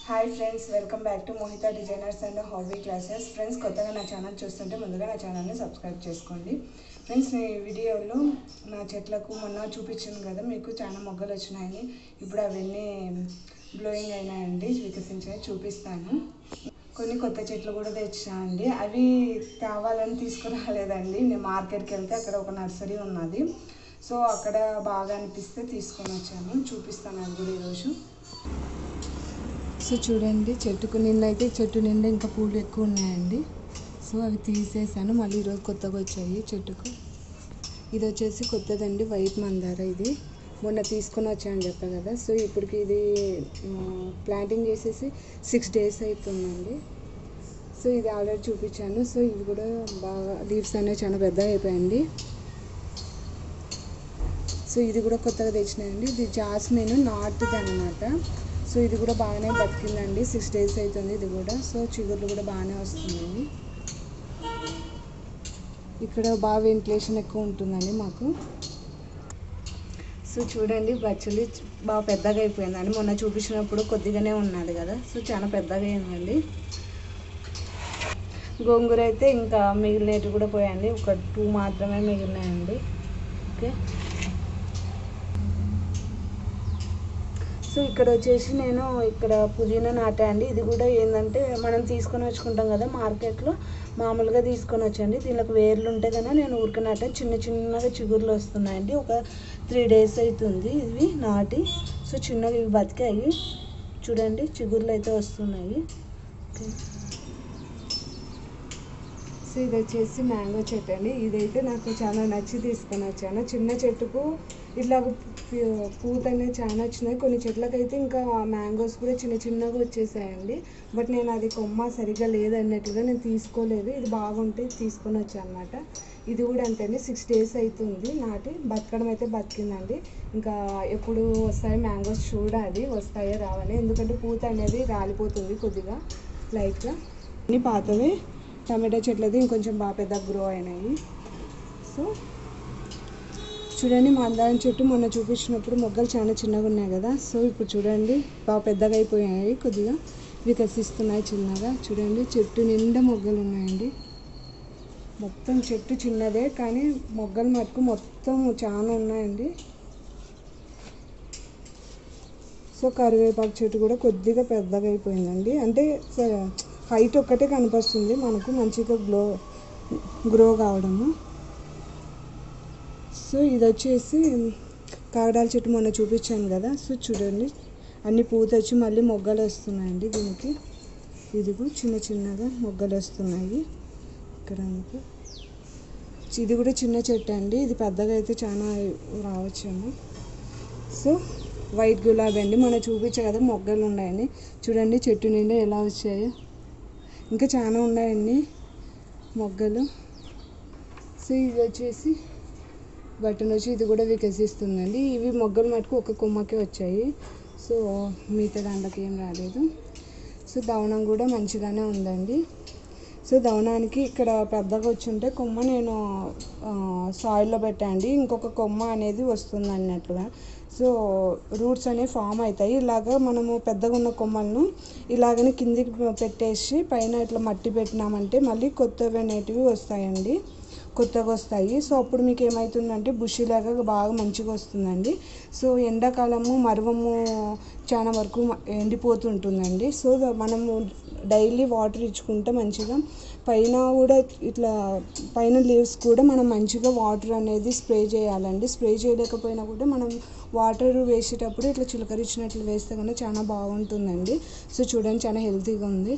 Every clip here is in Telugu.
hi friends welcome back to Mohitha designers and hobby classes friends కొత్తగా నా ఛానల్ చూస్తుంటే ముందుగా నా ఛానల్ని సబ్స్క్రైబ్ చేసుకోండి ఫ్రెండ్స్ నేను ఈ వీడియోలో నా చెట్లకు మొన్న చూపించాను కదా మీకు చాలా మొగ్గలు వచ్చినాయని ఇప్పుడు అవన్నీ బ్లోయింగ్ అయినాయండి వికసించాయి చూపిస్తాను కొన్ని కొత్త చెట్లు కూడా తెచ్చానండి అవి కావాలని తీసుకురాలేదండి నేను మార్కెట్కి వెళ్తే అక్కడ ఒక నర్సరీ ఉన్నది సో అక్కడ బాగా అనిపిస్తే తీసుకొని వచ్చాను చూపిస్తాను అది కూడా ఈరోజు సో చూడండి చెట్టుకు నిండా అయితే చెట్టు నిండా ఇంకా పూలు ఎక్కువ ఉన్నాయండి సో అవి తీసేసాను మళ్ళీ ఈరోజు కొత్తగా వచ్చాయి చెట్టుకు ఇది వచ్చేసి కొత్తదండి వైట్ మందార ఇది మొన్న తీసుకొని వచ్చాను చెప్పా కదా సో ఇప్పటికి ఇది ప్లాంటింగ్ చేసేసి సిక్స్ డేస్ అవుతుందండి సో ఇది ఆల్రెడీ చూపించాను సో ఇవి కూడా బాగా లీవ్స్ అనేవి చాలా పెద్దగా అయిపోయాయండి సో ఇది కూడా కొత్తగా తెచ్చినాయండి ఇది జాస్మిన్ నాటుది అనమాట సో ఇది కూడా బాగానే బతికిందండి సిక్స్ డేస్ అవుతుంది ఇది కూడా సో చిగుర్లు కూడా బాగానే వస్తున్నాయి ఇక్కడ బాగా వెంటిలేషన్ ఎక్కువ ఉంటుందండి మాకు సో చూడండి బచ్చులు బాగా పెద్దగా అయిపోయిందండి మొన్న చూపించినప్పుడు కొద్దిగానే ఉన్నది కదా సో చాలా పెద్దగా అయిందండి గోంగూర అయితే ఇంకా మిగిలినవి కూడా పోయండి ఒక టూ మాత్రమే మిగిలినాయండి ఓకే సో ఇక్కడ వచ్చేసి నేను ఇక్కడ పుదీనా నాటా అండి ఇది కూడా ఏంటంటే మనం తీసుకొని వచ్చుకుంటాం కదా మార్కెట్లో మామూలుగా తీసుకొని వచ్చండి దీనికి వేర్లు ఉంటే కన్నా నేను ఊరికే నాటా చిన్న చిన్నగా చిగుర్లు వస్తున్నాయండి ఒక త్రీ డేస్ అవుతుంది ఇవి నాటి సో చిన్నగా ఇవి బతికాయి చూడండి చిగుర్లు అయితే వస్తున్నాయి ఓకే సో ఇది వచ్చేసి మ్యాంగో చెట్టు అండి ఇదైతే నాకు చాలా నచ్చి తీసుకొని వచ్చాను చిన్న చెట్టుకు ఇట్లా పూ- పూత అనేది చాలా వచ్చినాయి కొన్ని చెట్లకైతే ఇంకా మ్యాంగోస్ కూడా చిన్న చిన్నగా వచ్చేసాయండి బట్ నేను అది కొమ్మ సరిగ్గా లేదన్నట్లుగా నేను తీసుకోలేదు ఇది బాగుంటే తీసుకొని వచ్చాను అనమాట ఇది కూడా అంతే అండి సిక్స్ డేస్ అవుతుంది నాటి బతకడం అయితే బతికిందండి ఇంకా ఎప్పుడు వస్తాయి మ్యాంగోస్ చూడాలి వస్తాయో రావని ఎందుకంటే పూత అనేది రాలిపోతుంది కొద్దిగా లైట్గా అన్ని పాతవి టమాటా చెట్లది ఇంకొంచెం బాగా పెద్ద గ్రో అయినాయి సో చూడండి మందారం చెట్టు మొన్న చూపించినప్పుడు మొగ్గలు చాలా చిన్నగా ఉన్నాయి కదా సో ఇప్పుడు చూడండి బాగా పెద్దగా అయిపోయాయి కొద్దిగా వికసిస్తున్నాయి చిన్నగా చూడండి చెట్టు నిండా మొగ్గలు ఉన్నాయండి మొత్తం చెట్టు చిన్నదే కానీ మొగ్గలు మటుకు మొత్తం చాలా ఉన్నాయండి సో కరివేపాకు చెట్టు కూడా కొద్దిగా పెద్దగా అయిపోయిందండి అంటే హైట్ ఒక్కటే కనిపిస్తుంది మనకు మంచిగా గ్లో గ్రో కావడము సో ఇది వచ్చేసి కాగడాల చెట్టు మొన్న చూపించాను కదా సో చూడండి అన్ని పూత వచ్చి మళ్ళీ మొగ్గలు వస్తున్నాయండి దీనికి ఇదిగో చిన్న చిన్నగా మొగ్గలు వస్తున్నాయి ఇక్కడ మనకు ఇది కూడా చిన్న చెట్టు అండి ఇది పెద్దగా అయితే చాలా రావచ్చేమో సో వైట్ గులాబీ అండి మొన్న చూపించా కదా మొగ్గలు ఉన్నాయండి చూడండి చెట్టు నిండా ఎలా వచ్చాయో ఇంకా చాలా ఉన్నాయండి మొగ్గలు సో ఇది వచ్చేసి బటన్ వచ్చి ఇది కూడా వికసిస్తుందండి ఇవి మొగ్గలు మటుకు ఒక కొమ్మకే వచ్చాయి సో మిగతా దాంట్లోకి ఏం రాలేదు సో దవనం కూడా మంచిగానే ఉందండి సో దవనానికి ఇక్కడ పెద్దగా వచ్చి ఉంటే కొమ్మ నేను సాయిల్లో పెట్టండి ఇంకొక కొమ్మ అనేది వస్తుంది అన్నట్లుగా సో రూట్స్ అనేవి ఫామ్ అవుతాయి ఇలాగ మనము పెద్దగా ఉన్న కొమ్మలను ఇలాగనే కిందికి పెట్టేసి పైన ఇట్లా మట్టి పెట్టినామంటే మళ్ళీ కొత్తవి అనేటివి వస్తాయండి కొత్తగా వస్తాయి సో అప్పుడు మీకు ఏమవుతుందంటే బుషిలాగా బాగా మంచిగా వస్తుందండి సో ఎండాకాలము మరువము చాలా వరకు మ- ఎండిపోతుంటుందండి సో మనము డైలీ వాటర్ ఇచ్చుకుంటే మంచిగా పైన కూడా ఇట్లా పైన లీవ్స్ కూడా మనం మంచిగా వాటర్ అనేది స్ప్రే చేయాలండి స్ప్రే చేయలేకపోయినా కూడా మనం వాటర్ వేసేటప్పుడు ఇట్లా చిలకరించినట్లు వేస్తే కనుక చాలా బాగుంటుందండి సో చూడండి చాలా హెల్తీగా ఉంది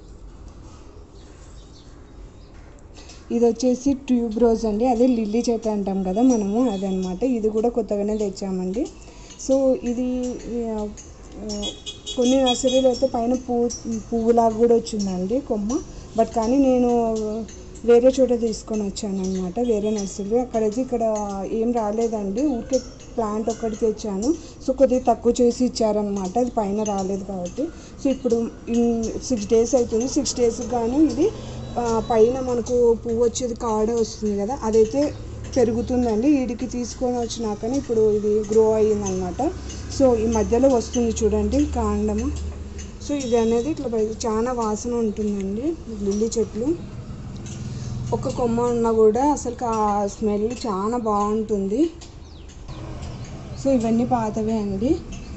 ఇది వచ్చేసి ట్యూబ్ రోజ్ అండి అదే లిల్లీ చెట్టు అంటాం కదా మనము అదనమాట ఇది కూడా కొత్తగానే తెచ్చామండి సో ఇది ఆ, ఆ, కొన్ని నర్సరీలో అయితే పైన పువ్వు పువ్వులాగా కూడా వచ్చిందండి కొమ్మ బట్ కానీ నేను వేరే చోట తీసుకొని వచ్చాను అనమాట వేరే నర్సరీలో అక్కడైతే ఇక్కడ ఏం రాలేదండి ఊరికే ప్లాంట్ ఒక్కటి తెచ్చాను సో కొద్దిగా తక్కువ చేసి ఇచ్చారనమాట అది పైన రాలేదు కాబట్టి సో ఇప్పుడు సిక్స్ డేస్ అవుతుంది సిక్స్ డేస్ గాను ఇది ఆ, పైన మనకు పువ్వు వచ్చేది కాడ వస్తుంది కదా అదైతే పెరుగుతుందండి వీడికి తీసుకొని వచ్చినాకనే ఇప్పుడు ఇది గ్రో అయ్యిందనమాట సో ఈ మధ్యలో వస్తుంది చూడండి కాండము సో ఇది అనేది ఇట్లా బయట చాలా వాసన ఉంటుందండి లిల్లీ చెట్లు ఒక కొమ్మ ఉన్నా కూడా అసలు ఆ స్మెల్ చాలా బాగుంటుంది సో ఇవన్నీ పాతవే అండి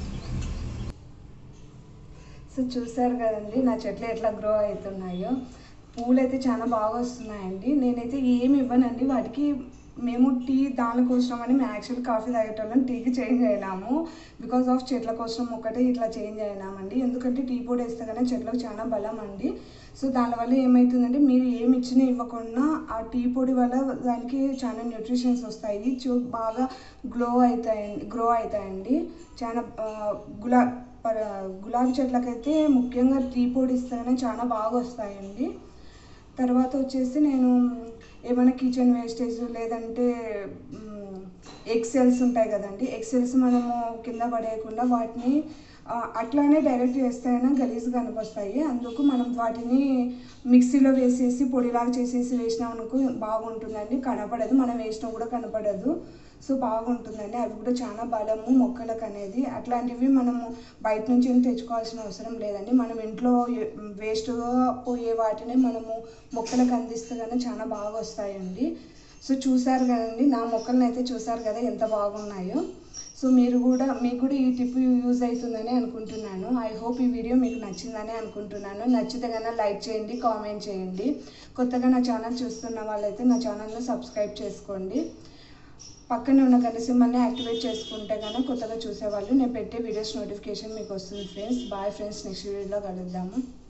సో చూసారు కదండి నా చెట్లు ఎట్లా గ్రో అవుతున్నాయో పూలు అయితే చాలా బాగా వస్తున్నాయండి నేనైతే ఏమి ఇవ్వనండి వాటికి మేము టీ దానికోసం అని మేము యాక్చువల్ కాఫీ తాగేటోళ్ళం టీకి చేంజ్ అయినాము బికాస్ ఆఫ్ చెట్ల కోసం ఒకటే ఇట్లా చేంజ్ అయినామండి ఎందుకంటే టీ పొడి వేస్తే కానీ చెట్లకు చాలా బలం అండి సో దానివల్ల ఏమవుతుందంటే మీరు ఏమి ఇచ్చినా ఇవ్వకుండా ఆ టీ పొడి వల్ల దానికి చాలా న్యూట్రిషన్స్ వస్తాయి చూ బాగా గ్లో అవుతాయండి గ్రో అవుతాయండి చాలా ఆ, గులా పర గులాబీ చెట్లకైతే ముఖ్యంగా టీ పొడి ఇస్తేనే చాలా బాగా వస్తాయండి తర్వాత వచ్చేసి నేను ఏమైనా కిచెన్ వేస్టేజ్ లేదంటే ఎక్సెల్స్ ఉంటాయి కదండి ఎక్సెల్స్ మనము కింద పడేయకుండా వాటిని ఆ, అట్లానే డైరెక్ట్ వేస్తేనే గలీజ్గా కనిపిస్తాయి అందుకు మనం వాటిని మిక్సీలో వేసేసి పొడిలాగా చేసేసి వేసినాం అనుకో బాగుంటుందండి కనపడదు మనం వేసినా కూడా కనపడదు సో బాగుంటుందండి అవి కూడా చాలా బలము మొక్కలకు అనేది అట్లాంటివి మనము బయట నుంచి ఏం తెచ్చుకోవాల్సిన అవసరం లేదండి మనం ఇంట్లో వేస్ట్గా పోయే వాటిని మనము మొక్కలకు అందిస్తే కానీ చాలా బాగా వస్తాయండి సో చూసారు కదండి నా మొక్కలను అయితే చూసారు కదా ఎంత బాగున్నాయో సో మీరు కూడా మీకు కూడా ఈ టిప్ యూజ్ అవుతుందని అనుకుంటున్నాను ఐ హోప్ ఈ వీడియో మీకు నచ్చిందని అనుకుంటున్నాను నచ్చితే కన్నా లైక్ చేయండి కామెంట్ చేయండి కొత్తగా నా ఛానల్ చూస్తున్న వాళ్ళైతే నా ఛానల్ని సబ్స్క్రైబ్ చేసుకోండి పక్కనే ఉన్న గంట సింబల్ని యాక్టివేట్ చేసుకుంటే కనుక కొత్తగా చూసేవాళ్ళు నేను పెట్టే వీడియోస్ నోటిఫికేషన్ మీకు వస్తుంది ఫ్రెండ్స్ బాయ్ ఫ్రెండ్స్ నెక్స్ట్ వీడియోలో కలుద్దాము